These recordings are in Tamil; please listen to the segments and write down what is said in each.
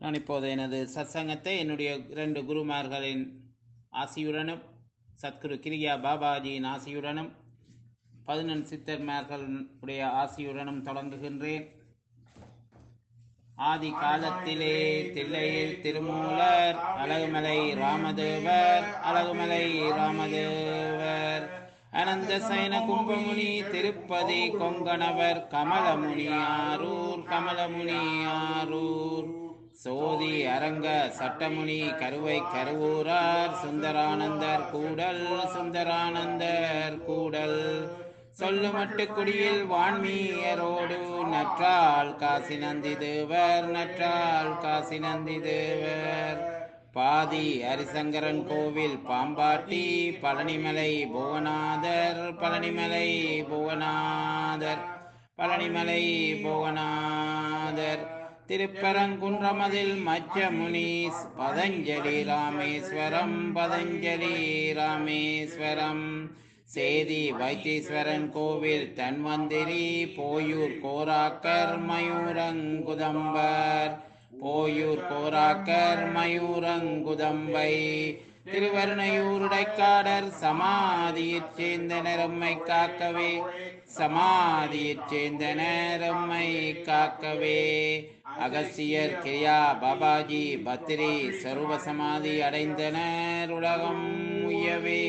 நான் இப்போது எனது சத்சங்கத்தை என்னுடைய இரண்டு குருமார்களின் ஆசியுடனும் சத்குரு கிரியா பாபாஜியின் ஆசியுடனும் பதினெண் சித்தர்மார்களுடைய ஆசியுடனும் தொடங்குகின்றேன் ஆதி காலத்திலே தில்லையில் திருமூலர் அழகுமலை ராமதேவர் அழகுமலை ராமதேவர் அனந்த சயன கும்பமுனி திருப்பதி கொங்கணவர் கமலமுனி ஆரூர் கமலமுனி ஆரூர் சோதி அரங்க சட்டமுனி கருவை கருவூரார் சுந்தரானந்தர் கூடல் சுந்தரானந்தர் கூடல் சொல்லுமட்டு குடியில் வான்மீயரோடு நற்றால் காசி நந்தி தேவர் நற்றால் காசி நந்தி தேவர் பாதி ஹரிசங்கரன் கோவில் பாம்பாட்டி பழனிமலை புவனாதர் பழனிமலை புவனாதர் பழனிமலை புவனாதர் திருப்பரங்குன்றமதில் மச்சமுனி பதஞ்சலி ராமேஸ்வரம் பதஞ்சலி ராமேஸ்வரம் சேதி வைத்தீஸ்வரன் கோவில் தன்வந்திரி போயூர் கோராக்கர் மயூரங்குதம்பர் போயூர் கோராக்கர் மயூரங்குதம்பை திருவருணையூருடைக்காடர் சமாதியிற் சேர்ந்த நெரும்மை காக்கவே சமாதியிற் சேர்ந்த நேரம்மை காக்கவே அகசியர் கிரியா பாபாஜி பத்திரி சர்வ சமாதி அடைந்தனர் உலகம் உயவே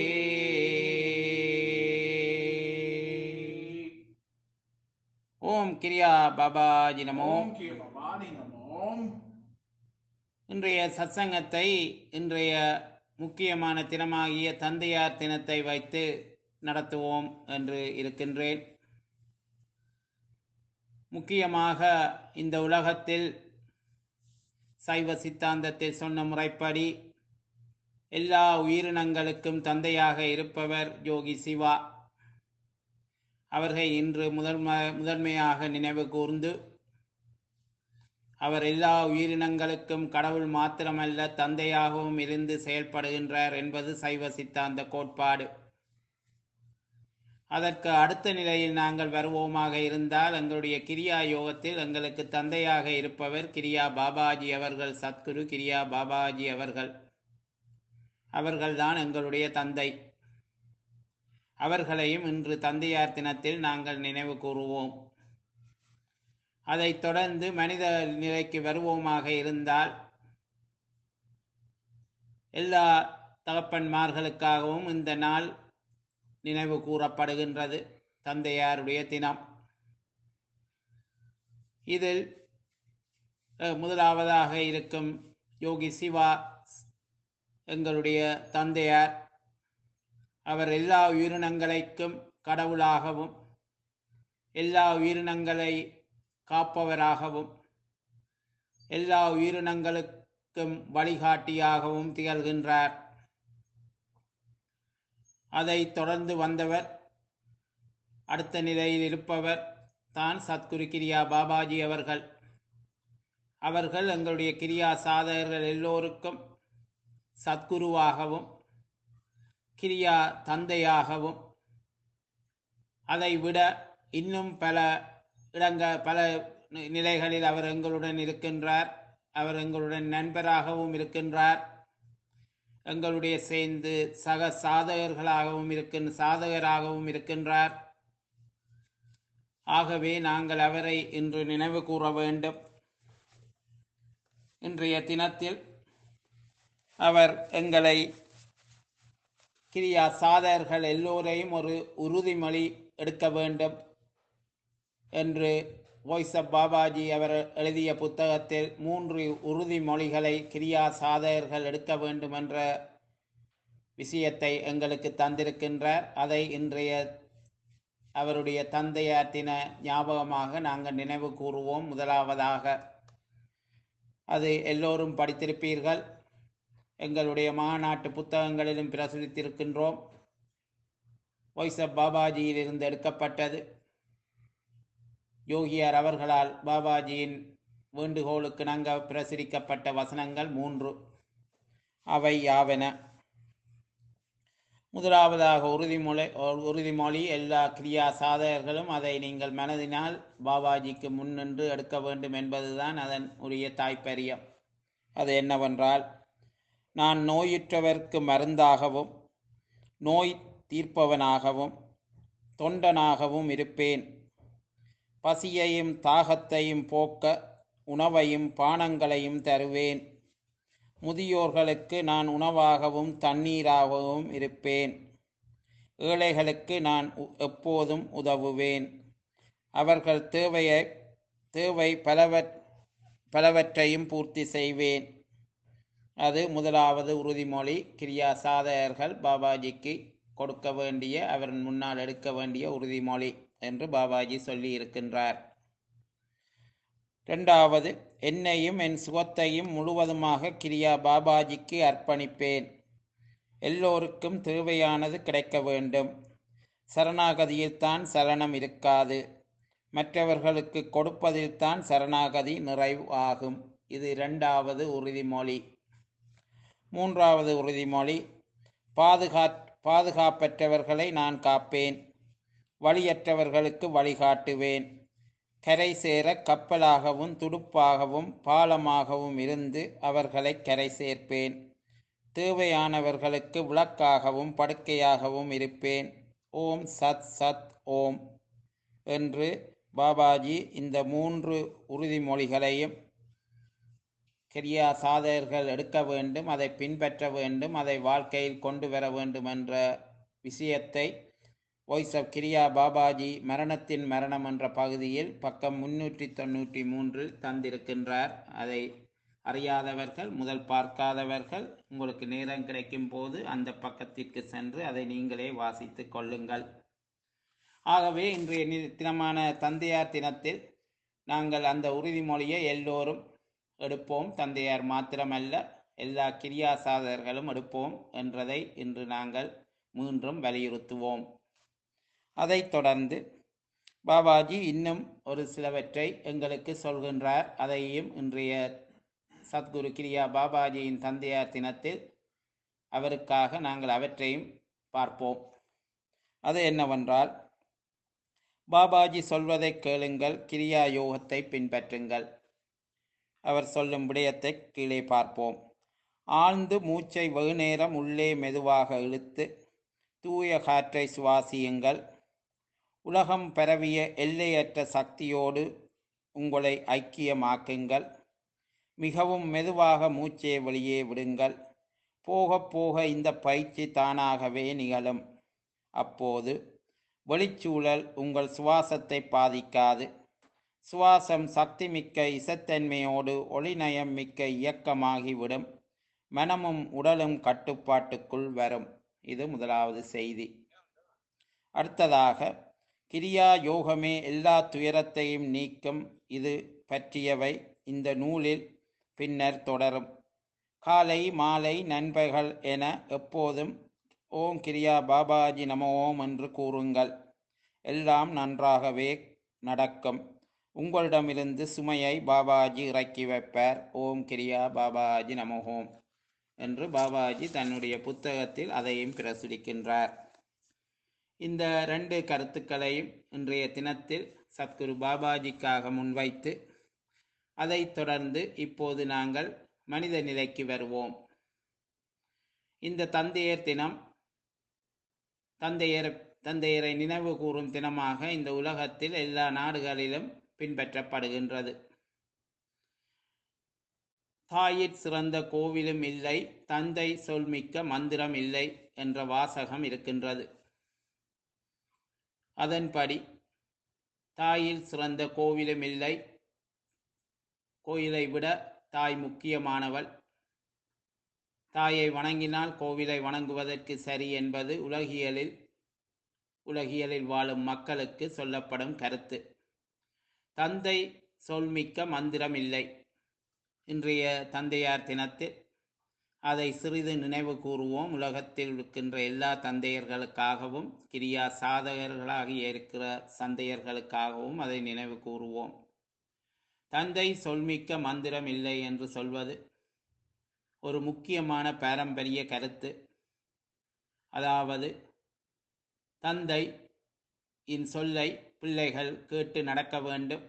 ஓம் கிரியா பாபாஜி நமோ ஓம் கே பவானி நமோம் இன்றைய சத்சங்கத்தை இன்றைய முக்கியமான தினமாகிய தந்தையார் தினத்தை வைத்து நடத்துவோம் என்று இருக்கின்றேன் முக்கியமாக இந்த உலகத்தில் சைவ சித்தாந்தத்தில் சொன்ன முறைப்படி எல்லா உயிரினங்களுக்கும் தந்தையாக இருப்பவர் யோகி சிவா அவர்கள் இன்று முதன்ம முதன்மையாக நினைவு கூர்ந்து அவர் எல்லா உயிரினங்களுக்கும் கடவுள் மாத்திரமல்ல தந்தையாகவும் இருந்து செயல்படுகின்றார் என்பது சைவ சித்தாந்த கோட்பாடு அதற்கு அடுத்த நிலையில் நாங்கள் வருவோமாக இருந்தால் எங்களுடைய கிரியா யோகத்தில் எங்களுக்கு தந்தையாக இருப்பவர் கிரியா பாபாஜி அவர்கள் சத்குரு கிரியா பாபாஜி அவர்கள் அவர்கள்தான் எங்களுடைய தந்தை அவர்களையும் இன்று தந்தையார் தினத்தில் நாங்கள் நினைவு கூறுவோம் அதைத் தொடர்ந்து மனித நிலைக்கு வருவோமாக இருந்தால் எல்லா தகப்பன்மார்களுக்காகவும் இந்த நாள் நினைவு கூறப்படுகின்றது தந்தையாருடைய தினம் இதில் அஹ், முதலாவதாக இருக்கும் யோகி சிவா எங்களுடைய தந்தையார் அவர் எல்லா உயிரினங்களுக்கும் கடவுளாகவும் எல்லா உயிரினங்களை காப்பவராகவும் எல்லா உயிரினங்களுக்கும் வழிகாட்டியாகவும் திகழ்கின்றார் அதை தொடர்ந்து வந்தவர் அடுத்த நிலையில் இருப்பவர் தான் சத்குரு கிரியா பாபாஜி அவர்கள் அவர்கள் எங்களுடைய கிரியா சாதகர்கள் எல்லோருக்கும் சத்குருவாகவும் கிரியா தந்தையாகவும் அதை விட இன்னும் பல இடங்க பல நி- நிலைகளில் அவர் எங்களுடன் இருக்கின்றார் அவர் எங்களுடன் நண்பராகவும் இருக்கின்றார் எங்களுடைய சேர்ந்து சக சாதகர்களாகவும் இருக்கின்ற சாதகராகவும் இருக்கின்றார் ஆகவே நாங்கள் அவரை இன்று நினைவு கூற வேண்டும் இன்றைய தினத்தில் அவர் எங்களை கிரியா சாதகர்கள் எல்லோரையும் ஒரு உறுதிமொழி எடுக்க வேண்டும் என்று வாய்ஸ் ஆஃப் பாபாஜி அவர் எழுதிய புத்தகத்தில் மூன்று உறுதிமொழிகளை கிரியா சாதகர்கள் எடுக்க வேண்டும் என்ற விஷயத்தை எங்களுக்கு தந்திருக்கின்றார் அதை இன்றைய அவருடைய தந்தையார் தின ஞாபகமாக நாங்கள் நினைவு கூறுவோம் முதலாவதாக அது எல்லோரும் படித்திருப்பீர்கள் எங்களுடைய மாநாட்டு புத்தகங்களிலும் பிரசுரித்திருக்கின்றோம் வாய்ஸ் ஆஃப் பாபாஜியில் இருந்து எடுக்கப்பட்டது யோகியார் அவர்களால் பாபாஜியின் வேண்டுகோளுக்கு நங்க பிரசுரிக்கப்பட்ட வசனங்கள் மூன்று அவை யாவன முதலாவதாக உறுதிமொழி உறுதிமொழி எல்லா கிரியா சாதகர்களும் அதை நீங்கள் மனதினால் பாபாஜிக்கு முன்னின்று எடுக்க வேண்டும் என்பதுதான் அதன் உரிய தாய்ப்பரியம் அது என்னவென்றால் நான் நோயுற்றவர்க்கு மருந்தாகவும் நோய் தீர்ப்பவனாகவும் தொண்டனாகவும் இருப்பேன் பசியையும் தாகத்தையும் போக்க உணவையும் பானங்களையும் தருவேன் முதியோர்களுக்கு நான் உணவாகவும் தண்ணீராகவும் இருப்பேன் ஏழைகளுக்கு நான் உ- எப்போதும் உதவுவேன் அவர்கள் தேவையை தேவை பலவற் பலவற்றையும் பூர்த்தி செய்வேன் அது முதலாவது உறுதிமொழி கிரியா சாதகர்கள் பாபாஜிக்கு கொடுக்க வேண்டிய அவர் முன்னால் எடுக்க வேண்டிய உறுதிமொழி என்று பாபாஜி சொல்லி இருக்கின்றார் இரண்டாவது என்னையும் என் சுகத்தையும் முழுவதுமாக கிரியா பாபாஜிக்கு அர்ப்பணிப்பேன் எல்லோருக்கும் தேவையானது கிடைக்க வேண்டும் சரணாகதியில்தான் சரணம் இருக்காது மற்றவர்களுக்கு கொடுப்பதில்தான் சரணாகதி நிறைவு ஆகும் இது இரண்டாவது உறுதிமொழி மூன்றாவது உறுதிமொழி பாதுகா பாதுகாப்பற்றவர்களை நான் காப்பேன் வழியற்றவர்களுக்கு வழிகாட்டுவேன் கரை சேர கப்பலாகவும் துடுப்பாகவும் பாலமாகவும் இருந்து அவர்களை கரை சேர்ப்பேன் தேவையானவர்களுக்கு விளக்காகவும் படுக்கையாகவும் இருப்பேன் ஓம் சத் சத் ஓம் என்று பாபாஜி இந்த மூன்று உறுதிமொழிகளையும் கிரியா சாதகர்கள் எடுக்க வேண்டும் அதை பின்பற்ற வேண்டும் அதை வாழ்க்கையில் கொண்டு வர வேண்டும் என்ற விஷயத்தை வாய்ஸ் ஆஃப் கிரியா பாபாஜி மரணத்தின் மரணம் என்ற பகுதியில் பக்கம் முன்னூற்றி தொண்ணூற்றி மூன்றில் தந்திருக்கின்றார் அதை அறியாதவர்கள் முதல் பார்க்காதவர்கள் உங்களுக்கு நேரம் கிடைக்கும் போது அந்த பக்கத்திற்கு சென்று அதை நீங்களே வாசித்து கொள்ளுங்கள் ஆகவே இன்றைய நி- தினமான தந்தையார் தினத்தில் நாங்கள் அந்த உறுதிமொழியை எல்லோரும் எடுப்போம் தந்தையார் மாத்திரமல்ல எல்லா கிரியா சாதகர்களும் எடுப்போம் என்றதை இன்று நாங்கள் மீண்டும் வலியுறுத்துவோம் அதைத் தொடர்ந்து பாபாஜி இன்னும் ஒரு சிலவற்றை எங்களுக்கு சொல்கின்றார் அதையும் இன்றைய சத்குரு கிரியா பாபாஜியின் தந்தையார் தினத்தில் அவருக்காக நாங்கள் அவற்றையும் பார்ப்போம் அது என்னவென்றால் பாபாஜி சொல்வதை கேளுங்கள் கிரியா யோகத்தை பின்பற்றுங்கள் அவர் சொல்லும் விடயத்தை கீழே பார்ப்போம் ஆழ்ந்து மூச்சை வெகுநேரம் உள்ளே மெதுவாக இழுத்து தூய காற்றை சுவாசியுங்கள் உலகம் பரவிய எல்லையற்ற சக்தியோடு உங்களை ஐக்கியமாக்குங்கள் மிகவும் மெதுவாக மூச்சை வெளியே விடுங்கள் போக போக இந்த பயிற்சி தானாகவே நிகழும் அப்போது வெளிச்சூழல் உங்கள் சுவாசத்தை பாதிக்காது சுவாசம் சக்தி மிக்க இசத்தன்மையோடு ஒளிநயம் மிக்க இயக்கமாகிவிடும் மனமும் உடலும் கட்டுப்பாட்டுக்குள் வரும் இது முதலாவது செய்தி அடுத்ததாக கிரியா யோகமே எல்லா துயரத்தையும் நீக்கும் இது பற்றியவை இந்த நூலில் பின்னர் தொடரும் காலை மாலை நண்பர்கள் என எப்போதும் ஓம் கிரியா பாபாஜி நம ஓம் என்று கூறுங்கள் எல்லாம் நன்றாகவே நடக்கும் உங்களிடமிருந்து சுமையை பாபாஜி இறக்கி வைப்பார் ஓம் கிரியா பாபாஜி நம ஓம் என்று பாபாஜி தன்னுடைய புத்தகத்தில் அதையும் பிரசுரிக்கின்றார் இந்த ரெண்டு கருத்துக்களையும் இன்றைய தினத்தில் சத்குரு பாபாஜிக்காக முன்வைத்து அதைத் தொடர்ந்து இப்போது நாங்கள் மனித நிலைக்கு வருவோம் இந்த தந்தையர் தினம் தந்தையர் தந்தையரை நினைவு கூறும் தினமாக இந்த உலகத்தில் எல்லா நாடுகளிலும் பின்பற்றப்படுகின்றது தாயிற் சிறந்த கோவிலும் இல்லை தந்தை சொல்மிக்க மந்திரம் இல்லை என்ற வாசகம் இருக்கின்றது அதன்படி தாயில் சிறந்த கோவிலும் இல்லை கோயிலை விட தாய் முக்கியமானவள் தாயை வணங்கினால் கோவிலை வணங்குவதற்கு சரி என்பது உலகியலில் உலகியலில் வாழும் மக்களுக்கு சொல்லப்படும் கருத்து தந்தை சொல்மிக்க மந்திரம் இல்லை இன்றைய தந்தையார் தினத்தில் அதை சிறிது நினைவு கூறுவோம் உலகத்தில் இருக்கின்ற எல்லா தந்தையர்களுக்காகவும் கிரியா சாதகர்களாக இருக்கிற சந்தையர்களுக்காகவும் அதை நினைவு கூறுவோம் தந்தை சொல்மிக்க மந்திரம் இல்லை என்று சொல்வது ஒரு முக்கியமான பாரம்பரிய கருத்து அதாவது தந்தை இன் சொல்லை பிள்ளைகள் கேட்டு நடக்க வேண்டும்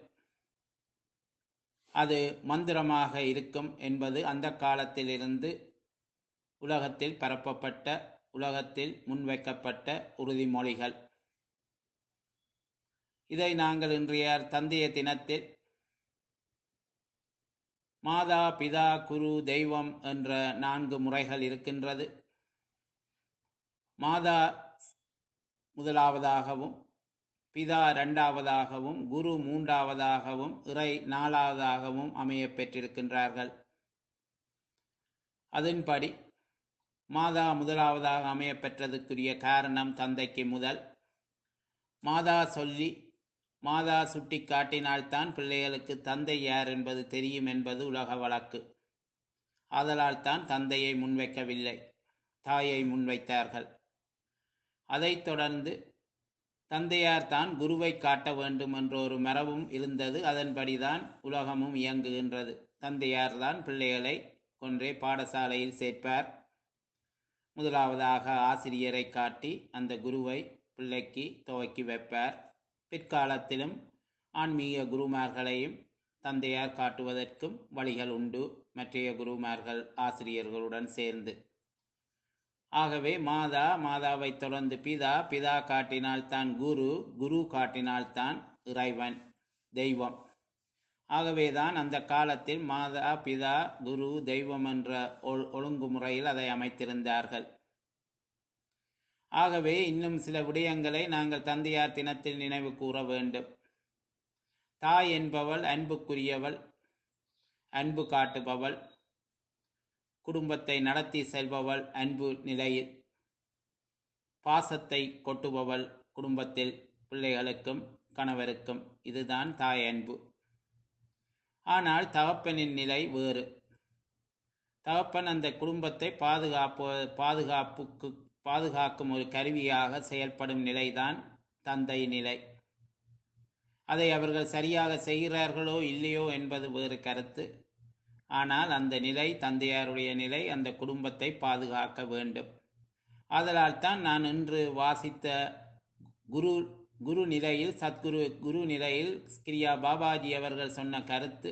அது மந்திரமாக இருக்கும் என்பது அந்த காலத்திலிருந்து உலகத்தில் பரப்பப்பட்ட உலகத்தில் முன்வைக்கப்பட்ட உறுதிமொழிகள் இதை நாங்கள் இன்றைய தந்தைய தினத்தில் மாதா பிதா குரு தெய்வம் என்ற நான்கு முறைகள் இருக்கின்றது மாதா முதலாவதாகவும் பிதா இரண்டாவதாகவும் குரு மூன்றாவதாகவும் இறை நாலாவதாகவும் அமைய பெற்றிருக்கின்றார்கள் அதன்படி மாதா முதலாவதாக அமைய பெற்றதுக்குரிய காரணம் தந்தைக்கு முதல் மாதா சொல்லி மாதா சுட்டி காட்டினால்தான் பிள்ளைகளுக்கு தந்தை யார் என்பது தெரியும் என்பது உலக வழக்கு ஆதலால் தான் தந்தையை முன்வைக்கவில்லை தாயை முன்வைத்தார்கள் அதைத் தொடர்ந்து தந்தையார் தான் குருவை காட்ட வேண்டும் என்ற ஒரு மரபும் இருந்தது அதன்படிதான் உலகமும் இயங்குகின்றது தந்தையார் தான் பிள்ளைகளை கொன்றே பாடசாலையில் சேர்ப்பார் முதலாவதாக ஆசிரியரை காட்டி அந்த குருவை பிள்ளைக்கு துவக்கி வைப்பார் பிற்காலத்திலும் ஆன்மீக குருமார்களையும் தந்தையார் காட்டுவதற்கும் வழிகள் உண்டு மற்றைய குருமார்கள் ஆசிரியர்களுடன் சேர்ந்து ஆகவே மாதா மாதாவை தொடர்ந்து பிதா பிதா காட்டினால்தான் குரு குரு காட்டினால்தான் இறைவன் தெய்வம் ஆகவேதான் அந்த காலத்தில் மாதா பிதா குரு தெய்வம் என்ற ஒழு- ஒழுங்குமுறையில் அதை அமைத்திருந்தார்கள் ஆகவே இன்னும் சில விடயங்களை நாங்கள் தந்தையார் தினத்தில் நினைவு கூற வேண்டும் தாய் என்பவள் அன்புக்குரியவள் அன்பு காட்டுபவள் குடும்பத்தை நடத்தி செல்பவள் அன்பு நிலையில் பாசத்தை கொட்டுபவள் குடும்பத்தில் பிள்ளைகளுக்கும் கணவருக்கும் இதுதான் தாய் அன்பு ஆனால் தகப்பனின் நிலை வேறு தகப்பன் அந்த குடும்பத்தை பாதுகாப்பு பாதுகாப்புக்கு பாதுகாக்கும் ஒரு கருவியாக செயல்படும் நிலைதான் தந்தை நிலை அதை அவர்கள் சரியாக செய்கிறார்களோ இல்லையோ என்பது வேறு கருத்து ஆனால் அந்த நிலை தந்தையாருடைய நிலை அந்த குடும்பத்தை பாதுகாக்க வேண்டும் ஆதலால் தான் நான் இன்று வாசித்த குரு குரு நிலையில் சத்குரு குரு நிலையில் கிரியா பாபாஜி அவர்கள் சொன்ன கருத்து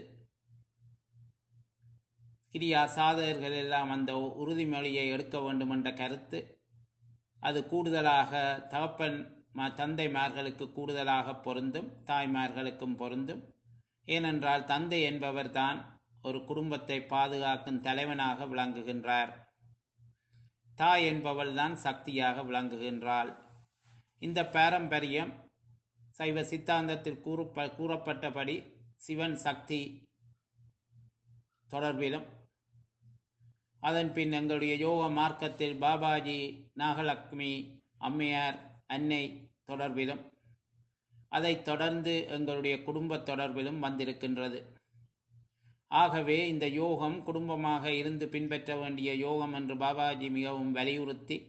கிரியா சாதகர்கள் எல்லாம் அந்த உறுதிமொழியை எடுக்க வேண்டும் என்ற கருத்து அது கூடுதலாக தகப்பன் ம- தந்தைமார்களுக்கு கூடுதலாக பொருந்தும் தாய்மார்களுக்கும் பொருந்தும் ஏனென்றால் தந்தை என்பவர் தான் ஒரு குடும்பத்தை பாதுகாக்கும் தலைவனாக விளங்குகின்றார் தாய் என்பவள் தான் சக்தியாக விளங்குகின்றாள் இந்த பாரம்பரியம் சைவ சித்தாந்தத்தில் கூறப்ப கூறப்பட்டபடி சிவன் சக்தி தொடர்பிலும் அதன் பின் எங்களுடைய யோக மார்க்கத்தில் பாபாஜி நாகலட்சுமி அம்மையார் அன்னை தொடர்பிலும் அதைத் தொடர்ந்து எங்களுடைய குடும்ப தொடர்பிலும் வந்திருக்கின்றது ஆகவே இந்த யோகம் குடும்பமாக இருந்து பின்பற்ற வேண்டிய யோகம் என்று பாபாஜி மிகவும் வலியுறுத்தி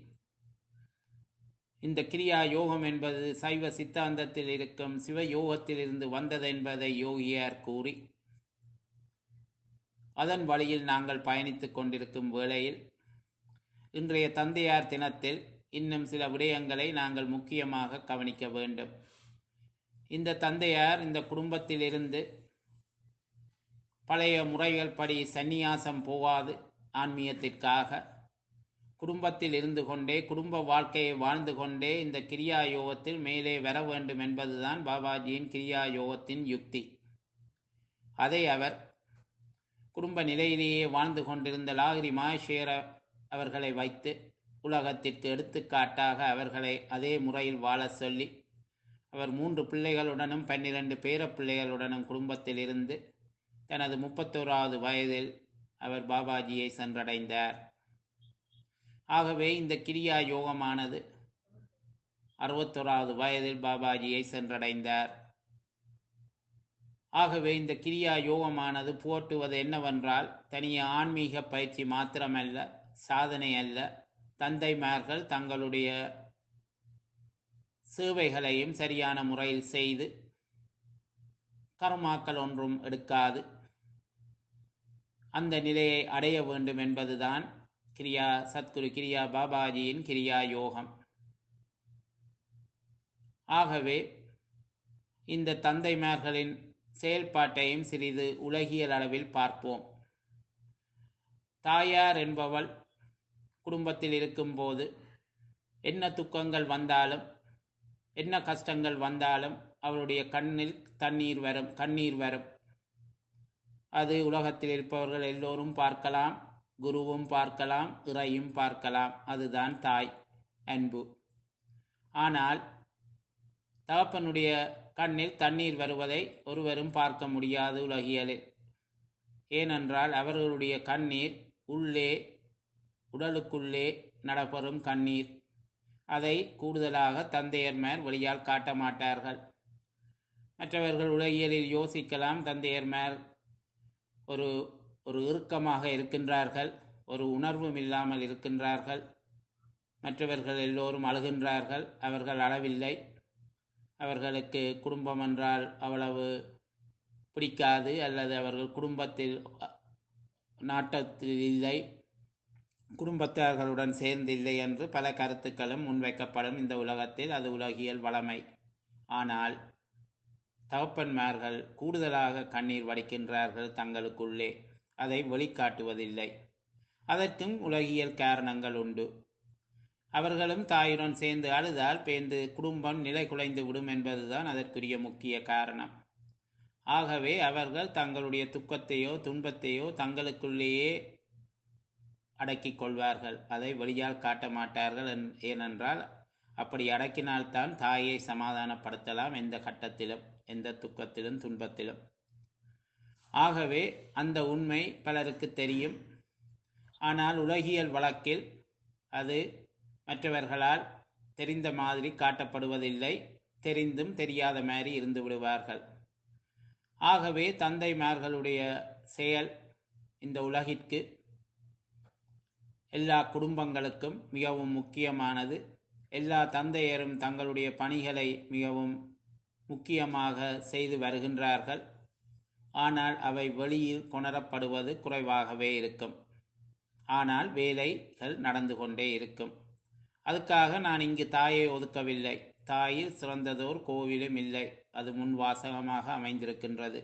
இந்த கிரியா யோகம் என்பது சைவ சித்தாந்தத்தில் இருக்கும் சிவ யோகத்தில் இருந்து வந்தது என்பதை யோகியார் கூறி அதன் வழியில் நாங்கள் பயணித்துக் கொண்டிருக்கும் வேளையில் இன்றைய தந்தையார் தினத்தில் இன்னும் சில விடயங்களை நாங்கள் முக்கியமாக கவனிக்க வேண்டும் இந்த தந்தையார் இந்த குடும்பத்திலிருந்து பழைய முறைகள் படி சந்நியாசம் போகாது ஆன்மீகத்திற்காக குடும்பத்தில் இருந்து கொண்டே குடும்ப வாழ்க்கையை வாழ்ந்து கொண்டே இந்த கிரியா யோகத்தில் மேலே வர வேண்டும் என்பதுதான் பாபாஜியின் கிரியா யோகத்தின் யுக்தி அதை அவர் குடும்ப நிலையிலேயே வாழ்ந்து கொண்டிருந்த லாகிரி மாயேஸ்வர அவர்களை வைத்து உலகத்திற்கு எடுத்துக்காட்டாக அவர்களை அதே முறையில் வாழச் சொல்லி அவர் மூன்று பிள்ளைகளுடனும் பன்னிரண்டு பேர பிள்ளைகளுடனும் குடும்பத்தில் இருந்து தனது முப்பத்தோராவது வயதில் அவர் பாபாஜியை சென்றடைந்தார் ஆகவே இந்த கிரியா யோகமானது அறுபத்தோராவது வயதில் பாபாஜியை சென்றடைந்தார் ஆகவே இந்த கிரியா யோகமானது போற்றுவது என்னவென்றால் தனிய ஆன்மீக பயிற்சி மாத்திரமல்ல சாதனை அல்ல தந்தைமார்கள் தங்களுடைய சேவைகளையும் சரியான முறையில் செய்து கர்மாக்கள் ஒன்றும் எடுக்காது அந்த நிலையை அடைய வேண்டும் என்பதுதான் கிரியா சத்குரு கிரியா பாபாஜியின் கிரியா யோகம் ஆகவே இந்த தந்தைமார்களின் செயல்பாட்டையும் சிறிது உலகியல் அளவில் பார்ப்போம் தாயார் என்பவள் குடும்பத்தில் இருக்கும்போது என்ன துக்கங்கள் வந்தாலும் என்ன கஷ்டங்கள் வந்தாலும் அவளுடைய கண்ணில் தண்ணீர் வரும் கண்ணீர் வரும் அது உலகத்தில் இருப்பவர்கள் எல்லோரும் பார்க்கலாம் குருவும் பார்க்கலாம் இறையும் பார்க்கலாம் அதுதான் தாய் அன்பு ஆனால் தகப்பனுடைய கண்ணில் தண்ணீர் வருவதை ஒருவரும் பார்க்க முடியாது உலகியலில் ஏனென்றால் அவர்களுடைய கண்ணீர் உள்ளே உடலுக்குள்ளே நடப்பெறும் கண்ணீர் அதை கூடுதலாக தந்தையர்மார் வெளியால் காட்ட மாட்டார்கள் மற்றவர்கள் உலகியலில் யோசிக்கலாம் தந்தையர்மார் ஒரு ஒரு இறுக்கமாக இருக்கின்றார்கள் ஒரு உணர்வும் இல்லாமல் இருக்கின்றார்கள் மற்றவர்கள் எல்லோரும் அழுகின்றார்கள் அவர்கள் அளவில்லை அவர்களுக்கு குடும்பம் என்றால் அவ்வளவு பிடிக்காது அல்லது அவர்கள் குடும்பத்தில் நாட்டத்தில் இல்லை குடும்பத்தார்களுடன் சேர்ந்தில்லை என்று பல கருத்துக்களும் முன்வைக்கப்படும் இந்த உலகத்தில் அது உலகியல் வளமை ஆனால் தகப்பன்மார்கள் கூடுதலாக கண்ணீர் வடிக்கின்றார்கள் தங்களுக்குள்ளே அதை வெளிக்காட்டுவதில்லை அதற்கும் உலகியல் காரணங்கள் உண்டு அவர்களும் தாயுடன் சேர்ந்து அழுதால் பேர்ந்து குடும்பம் நிலை குலைந்து விடும் என்பதுதான் அதற்குரிய முக்கிய காரணம் ஆகவே அவர்கள் தங்களுடைய துக்கத்தையோ துன்பத்தையோ தங்களுக்குள்ளேயே அடக்கிக் கொள்வார்கள் அதை வெளியால் காட்ட மாட்டார்கள் ஏனென்றால் அப்படி அடக்கினால்தான் தாயை சமாதானப்படுத்தலாம் எந்த கட்டத்திலும் எந்த துக்கத்திலும் துன்பத்திலும் ஆகவே அந்த உண்மை பலருக்கு தெரியும் ஆனால் உலகியல் வழக்கில் அது மற்றவர்களால் தெரிந்த மாதிரி காட்டப்படுவதில்லை தெரிந்தும் தெரியாத மாதிரி இருந்து விடுவார்கள் ஆகவே தந்தைமார்களுடைய செயல் இந்த உலகிற்கு எல்லா குடும்பங்களுக்கும் மிகவும் முக்கியமானது எல்லா தந்தையரும் தங்களுடைய பணிகளை மிகவும் முக்கியமாக செய்து வருகின்றார்கள் ஆனால் அவை வெளியில் கொணரப்படுவது குறைவாகவே இருக்கும் ஆனால் வேலைகள் நடந்து கொண்டே இருக்கும் அதுக்காக நான் இங்கு தாயை ஒதுக்கவில்லை தாயில் சிறந்ததோர் கோவிலும் இல்லை அது முன் வாசகமாக அமைந்திருக்கின்றது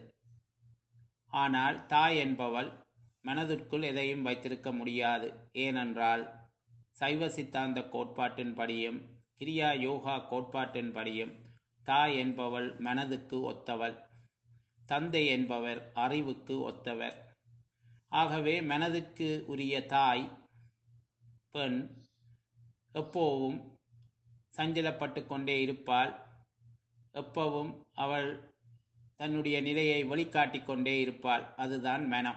ஆனால் தாய் என்பவள் மனதிற்குள் எதையும் வைத்திருக்க முடியாது ஏனென்றால் சைவ சித்தாந்த கோட்பாட்டின்படியும் கிரியா யோகா கோட்பாட்டின்படியும் தாய் என்பவள் மனதுக்கு ஒத்தவள் தந்தை என்பவர் அறிவுக்கு ஒத்தவர் ஆகவே மனதுக்கு உரிய தாய் பெண் எப்போவும் சஞ்சலப்பட்டு கொண்டே இருப்பாள் எப்பவும் அவள் தன்னுடைய நிலையை வெளிக்காட்டிக் கொண்டே இருப்பாள் அதுதான் மனம்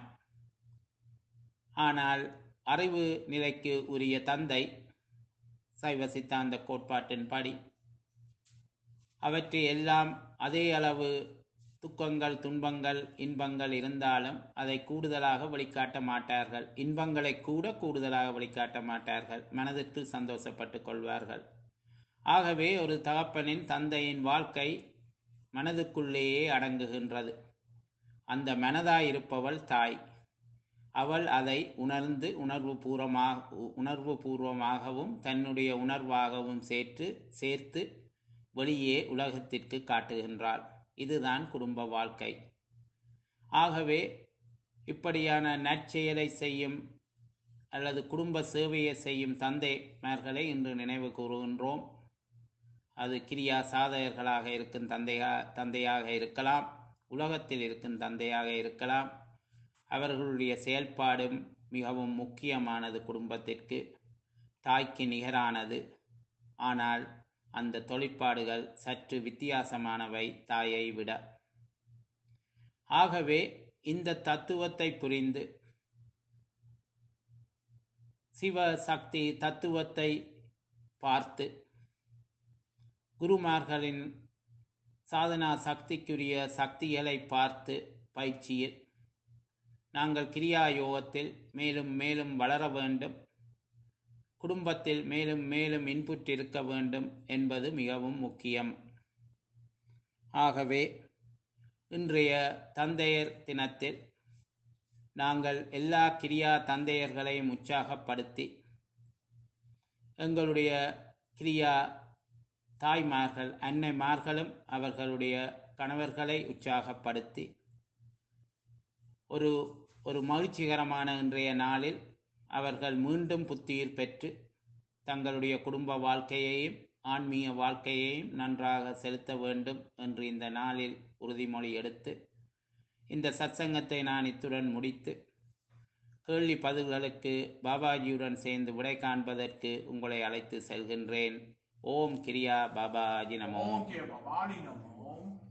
ஆனால் அறிவு நிலைக்கு உரிய தந்தை சைவ சித்தாந்த கோட்பாட்டின்படி அவற்றை எல்லாம் அதே அளவு துக்கங்கள் துன்பங்கள் இன்பங்கள் இருந்தாலும் அதை கூடுதலாக வெளிக்காட்ட மாட்டார்கள் இன்பங்களை கூட கூடுதலாக வெளிக்காட்ட மாட்டார்கள் மனதிற்கு சந்தோஷப்பட்டு கொள்வார்கள் ஆகவே ஒரு தகப்பனின் தந்தையின் வாழ்க்கை மனதுக்குள்ளேயே அடங்குகின்றது அந்த மனதாயிருப்பவள் தாய் அவள் அதை உணர்ந்து உணர்வு பூர்வமாக உணர்வு பூர்வமாகவும் தன்னுடைய உணர்வாகவும் சேர்த்து சேர்த்து வெளியே உலகத்திற்கு காட்டுகின்றாள் இதுதான் குடும்ப வாழ்க்கை ஆகவே இப்படியான நற்செயலை செய்யும் அல்லது குடும்ப சேவையை செய்யும் தந்தைமார்களை இன்று நினைவு கூறுகின்றோம் அது கிரியா சாதகர்களாக இருக்கும் தந்தையா தந்தையாக இருக்கலாம் உலகத்தில் இருக்கும் தந்தையாக இருக்கலாம் அவர்களுடைய செயல்பாடும் மிகவும் முக்கியமானது குடும்பத்திற்கு தாய்க்கு நிகரானது ஆனால் அந்த தொழிற்பாடுகள் சற்று வித்தியாசமானவை தாயை விட ஆகவே இந்த தத்துவத்தை புரிந்து சிவ சக்தி தத்துவத்தை பார்த்து குருமார்களின் சாதனா சக்திக்குரிய சக்திகளை பார்த்து பயிற்சியில் நாங்கள் கிரியா யோகத்தில் மேலும் மேலும் வளர வேண்டும் குடும்பத்தில் மேலும் மேலும் இன்புட் இருக்க வேண்டும் என்பது மிகவும் முக்கியம் ஆகவே இன்றைய தந்தையர் தினத்தில் நாங்கள் எல்லா கிரியா தந்தையர்களையும் உற்சாகப்படுத்தி எங்களுடைய கிரியா தாய்மார்கள் அன்னைமார்களும் அவர்களுடைய கணவர்களை உற்சாகப்படுத்தி ஒரு ஒரு மகிழ்ச்சிகரமான இன்றைய நாளில் அவர்கள் மீண்டும் புத்துயிர் பெற்று தங்களுடைய குடும்ப வாழ்க்கையையும் ஆன்மீக வாழ்க்கையையும் நன்றாக செலுத்த வேண்டும் என்று இந்த நாளில் உறுதிமொழி எடுத்து இந்த சத்சங்கத்தை நான் இத்துடன் முடித்து கேள்வி பதில்களுக்கு பாபாஜியுடன் சேர்ந்து விடை காண்பதற்கு உங்களை அழைத்து செல்கின்றேன் ஓம் கிரியா பாபாஜி நமோ ஓம் கே பவானி நமோம்